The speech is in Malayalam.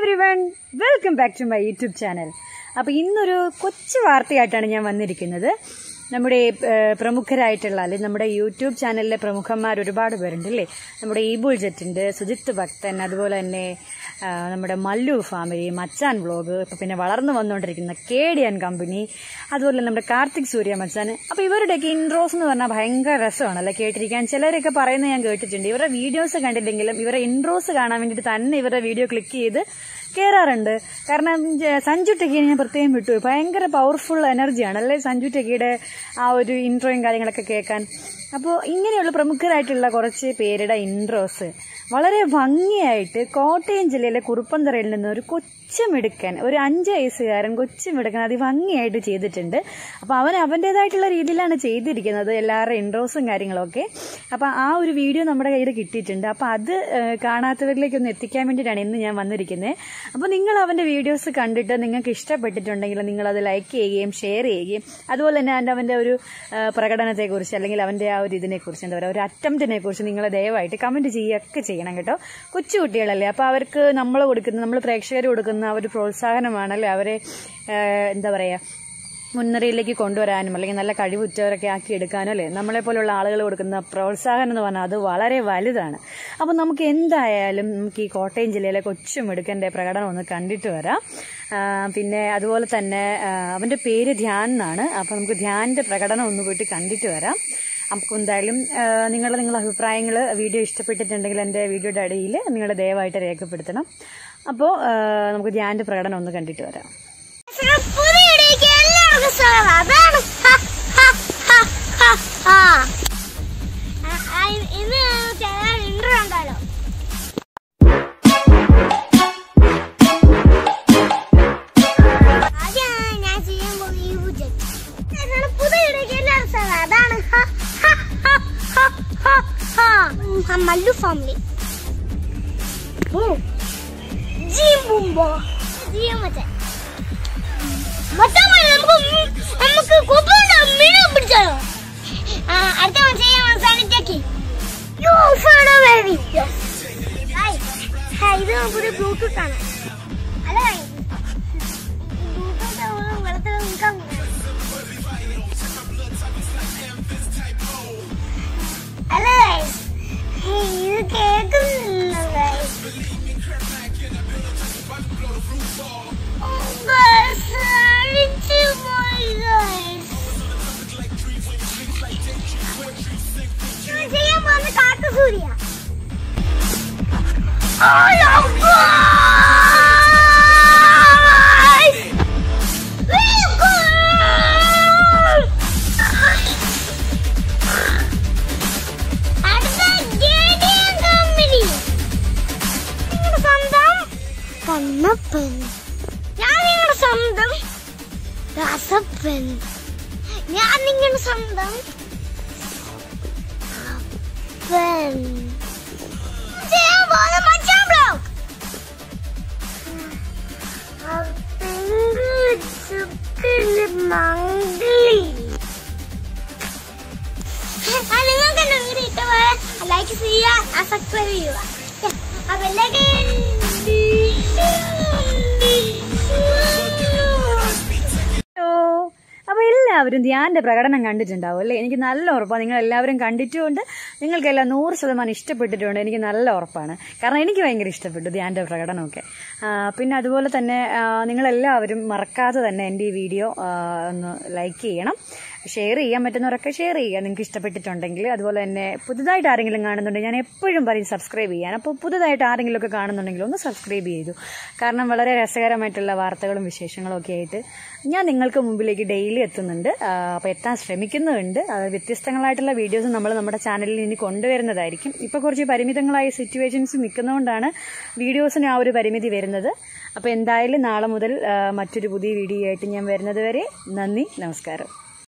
Every everyone welcome back to my YouTube channel അപ്പോൾ ഇന്നൊരു കൊച്ചു വാർത്തയായിട്ടാണ് ഞാൻ വന്നിരിക്കുന്നത് നമ്മുടെ ഏഹ്, പ്രമുഖരായിട്ടുള്ള അല്ലെങ്കിൽ നമ്മുടെ യൂട്യൂബ് ചാനലിലെ പ്രമുഖന്മാർ ഒരുപാട് പേരുണ്ട് അല്ലേ നമ്മുടെ ഈബുൾ ജെറ്റുണ്ട് സുജിത്ത് ഭക്തൻ അതുപോലെ തന്നെ ആ, നമ്മുടെ മല്ലു ഫാമിലി മച്ചാൻ വ്ളോഗ് ഇപ്പം പിന്നെ വളർന്നു വന്നുകൊണ്ടിരിക്കുന്ന കെ ഡി ആൻഡ് കമ്പനി അതുപോലെ നമ്മുടെ കാർത്തിക് സൂര്യ മച്ചാൻ അപ്പോൾ ഇവരുടെയൊക്കെ ഇൻട്രോസ് എന്ന് പറഞ്ഞാൽ ഭയങ്കര രസമാണല്ലേ കേട്ടിരിക്കാൻ ചിലരൊക്കെ പറയുന്നത് ഞാൻ കേട്ടിട്ടുണ്ട് ഇവരുടെ വീഡിയോസ് കണ്ടില്ലെങ്കിലും ഇവരുടെ ഇൻട്രോസ് കാണാൻ വേണ്ടിയിട്ട് തന്നെ ഇവരുടെ വീഡിയോ ക്ലിക്ക് ചെയ്ത് കയറാറുണ്ട് കാരണം ജ- സഞ്ജു ടെക്കിയെ ഞാൻ പ്രത്യേകം വിട്ടു ഭയങ്കര പവർഫുൾ എനർജിയാണ് അല്ലേ സഞ്ജു ടെക്കിയുടെ ആ ഒരു ഇൻട്രോയും കാര്യങ്ങളൊക്കെ കേൾക്കാൻ അപ്പോൾ ഇങ്ങനെയുള്ള പ്രമുഖരായിട്ടുള്ള കുറച്ച് പേരുടെ ഇൻട്രോസ് വളരെ ഭംഗിയായിട്ട് കോട്ടയം ജില്ലയിലെ കുറുപ്പന്തറയിൽ നിന്ന് ഒരു കൊച്ചുമിടുക്കൻ ഒരു അഞ്ച് വയസ്സുകാരൻ കൊച്ചുമിടുക്കൻ അതിഭംഗിയായിട്ട് ചെയ്തിട്ടുണ്ട് അപ്പോൾ അവൻ അവൻ്റെതായിട്ടുള്ള രീതിയിലാണ് ചെയ്തിരിക്കുന്നത് എല്ലാവരുടെ ഇൻട്രോസും കാര്യങ്ങളൊക്കെ അപ്പോൾ ആ ഒരു വീഡിയോ നമ്മുടെ കയ്യിൽ കിട്ടിയിട്ടുണ്ട് അപ്പോൾ അത് ഏഹ്, കാണാത്തവരിലേക്ക് ഒന്ന് എത്തിക്കാൻ വേണ്ടിയിട്ടാണ് ഇന്ന് ഞാൻ വന്നിരിക്കുന്നത് അപ്പോൾ നിങ്ങൾ അവൻ്റെ വീഡിയോസ് കണ്ടിട്ട് നിങ്ങൾക്ക് ഇഷ്ടപ്പെട്ടിട്ടുണ്ടെങ്കിൽ നിങ്ങളത് ലൈക്ക് ചെയ്യുകയും ഷെയർ ചെയ്യുകയും അതുപോലെ തന്നെ അതിൻ്റെ അവൻ്റെ ഒരു ഏഹ്, പ്രകടനത്തെക്കുറിച്ച് അല്ലെങ്കിൽ അവൻ്റെ ആ ഒരു ഇതിനെക്കുറിച്ച് എന്താ പറയുക ഒരു അറ്റംപ്റ്റിനെ കുറിച്ച് നിങ്ങൾ ദയവായിട്ട് കമൻറ്റ് ചെയ്യുകയൊക്കെ ചെയ്യണം കേട്ടോ കൊച്ചു കുട്ടികളല്ലേ അപ്പോൾ അവർക്ക് നമ്മൾ കൊടുക്കുന്ന നമ്മൾ പ്രേക്ഷകർ കൊടുക്കുന്ന ആ ഒരു പ്രോത്സാഹനമാണല്ലേ അവരെ ഏഹ്, എന്താ പറയുക മുൻനിരയിലേക്ക് കൊണ്ടുവരാനും അല്ലെങ്കിൽ നല്ല കഴിവുറ്റവരൊക്കെ ആക്കി എടുക്കാനും അല്ലേ നമ്മളെ പോലുള്ള ആളുകൾ കൊടുക്കുന്ന പ്രോത്സാഹനം എന്ന് പറഞ്ഞാൽ അത് വളരെ വലുതാണ് അപ്പോൾ നമുക്ക് എന്തായാലും നമുക്ക് ഈ കോട്ടയം ജില്ലയിലെ കൊച്ചുമെടുക്കൻ്റെ പ്രകടനം ഒന്ന് കണ്ടിട്ട് വരാം ആ, പിന്നെ അതുപോലെ തന്നെ ആ, അവൻ്റെ പേര് ധ്യാൻ എന്നാണ് അപ്പോൾ നമുക്ക് ധ്യാനിൻ്റെ പ്രകടനം ഒന്ന് പോയിട്ട് കണ്ടിട്ട് വരാം നമുക്ക് എന്തായാലും ആ, നിങ്ങളുടെ നിങ്ങളുടെ അഭിപ്രായങ്ങൾ വീഡിയോ ഇഷ്ടപ്പെട്ടിട്ടുണ്ടെങ്കിൽ എൻ്റെ വീഡിയോയുടെ അടിയിൽ നിങ്ങൾ ദയവായിട്ട് രേഖപ്പെടുത്തണം അപ്പോൾ ആ, നമുക്ക് ധ്യാനിൻ്റെ പ്രകടനം ഒന്ന് കണ്ടിട്ട് വരാം പുതിയടിക്ക് എല്ലാവർക്കും സ്വാഗതം അതാണ് ഹ, ഹ, ഹ, ഹ, ഹ. ആ, ആ, ഇന്ന് ചില ഇൻട്രോ ഉണ്ടല്ലോ ആദ്യം ഞാൻ ചെയ്യാൻ പോകുന്ന ഈ ബുജറ്റ് ഇതാണ് പുതിയടിക്ക് എല്ലാവർക്കും സ്വാഗതം അതാണ് ഹ, ഹ, ഹ, ഹ, ഹ, ഹ. ഉം, ആ മല്ലു ഫാമിലി ഓ ജീം ബുംബോ ജീം മറ്റേ മൊത്തം നമുക്ക് ഉം നമുക്ക് കൊപ്പുണ്ട് മീനെ പിടിച്ചാലോ ആ, അടുത്ത വൺ ചെയ്യാൻ അവസാനിച്ചേക്ക് യോ ഫോളോ ബേബി ഇത് പുതിയ ബ്ലൂടൂത്ത് ആണ് അല്ല ബ്ലൂടൂത്ത് വെള്ളത്തിൽ നിൽക്കാൻ അല്ല guys, ഇത് കേൾക്കുന്നില്ല guys. Oh, guys, അടിച്ചു പോയി, guys. ഞാൻ ചെയ്യാൻ പോകുന്ന കാട്ടുസൂര്യ Oh, no, guys. Let's go. അടുത്ത JDM company. നിങ്ങളുടെ സ്വന്തം കണ്ണപ്പൻ ഞാൻ നിങ്ങളുടെ സ്വന്തം രസപ്പൻ ഞാൻ നിങ്ങളുടെ സ്വന്തം അപ്പൻ ചെയ്യാൻ പോകുന്ന മച്ചാൻ ബ്ലോഗ് മംഗളി ആ, നിങ്ങൾക്ക് എന്റെ വീഡിയോ ഇഷ്ടമായ ലൈക്ക് ചെയ്യുക സബ്സ്ക്രൈബ് ചെയ്യുക അപ്പൊ ഹലോ അപ്പോൾ എല്ലാവരും ധ്യാന്റെ പ്രകടനം കണ്ടിട്ടുണ്ടാവും അല്ലേ എനിക്ക് നല്ല ഉറപ്പാണ് നിങ്ങൾ എല്ലാവരും കണ്ടിട്ടുമുണ്ട് നിങ്ങൾക്കെല്ലാം നൂറ് ശതമാനം ഇഷ്ടപ്പെട്ടിട്ടുണ്ട് എനിക്ക് നല്ല ഉറപ്പാണ് കാരണം എനിക്ക് ഭയങ്കര ഇഷ്ടപ്പെട്ടു ധ്യാന്റെ പ്രകടനമൊക്കെ ആ, പിന്നെ അതുപോലെ തന്നെ ആ, നിങ്ങളെല്ലാവരും മറക്കാതെ തന്നെ എൻ്റെ ഈ വീഡിയോ ആ, ഒന്ന് ലൈക്ക് ചെയ്യണം ഷെയർ ചെയ്യാൻ പറ്റുന്നവരൊക്കെ ഷെയർ ചെയ്യുക നിങ്ങൾക്ക് ഇഷ്ടപ്പെട്ടിട്ടുണ്ടെങ്കിൽ അതുപോലെ തന്നെ പുതുതായിട്ട് ആരെങ്കിലും കാണുന്നുണ്ടെങ്കിൽ ഞാൻ എപ്പോഴും പറയും സബ്സ്ക്രൈബ് ചെയ്യാൻ അപ്പോൾ പുതുതായിട്ട് ആരെങ്കിലും ഒക്കെ കാണുന്നുണ്ടെങ്കിൽ ഒന്ന് സബ്സ്ക്രൈബ് ചെയ്തു കാരണം വളരെ രസകരമായിട്ടുള്ള വാർത്തകളും വിശേഷങ്ങളും ഒക്കെ ആയിട്ട് ഞാൻ നിങ്ങൾക്ക് മുമ്പിലേക്ക് ഡെയിലി എത്തുന്നുണ്ട് അപ്പോൾ എത്താൻ ശ്രമിക്കുന്നുണ്ട് അത് വ്യത്യസ്തങ്ങളായിട്ടുള്ള വീഡിയോസ് നമ്മൾ നമ്മുടെ ചാനലിൽ ഇനി കൊണ്ടുവരുന്നതായിരിക്കും ഇപ്പോൾ കുറച്ച് പരിമിതങ്ങളായ സിറ്റുവേഷൻസ് നിൽക്കുന്നതുകൊണ്ടാണ് വീഡിയോസിന് ആ ഒരു പരിമിതി വരുന്നത് അപ്പോൾ എന്തായാലും നാളെ മുതൽ ആ, മറ്റൊരു പുതിയ വീഡിയോ ആയിട്ട് ഞാൻ വരുന്നത് വരെ നന്ദി നമസ്കാരം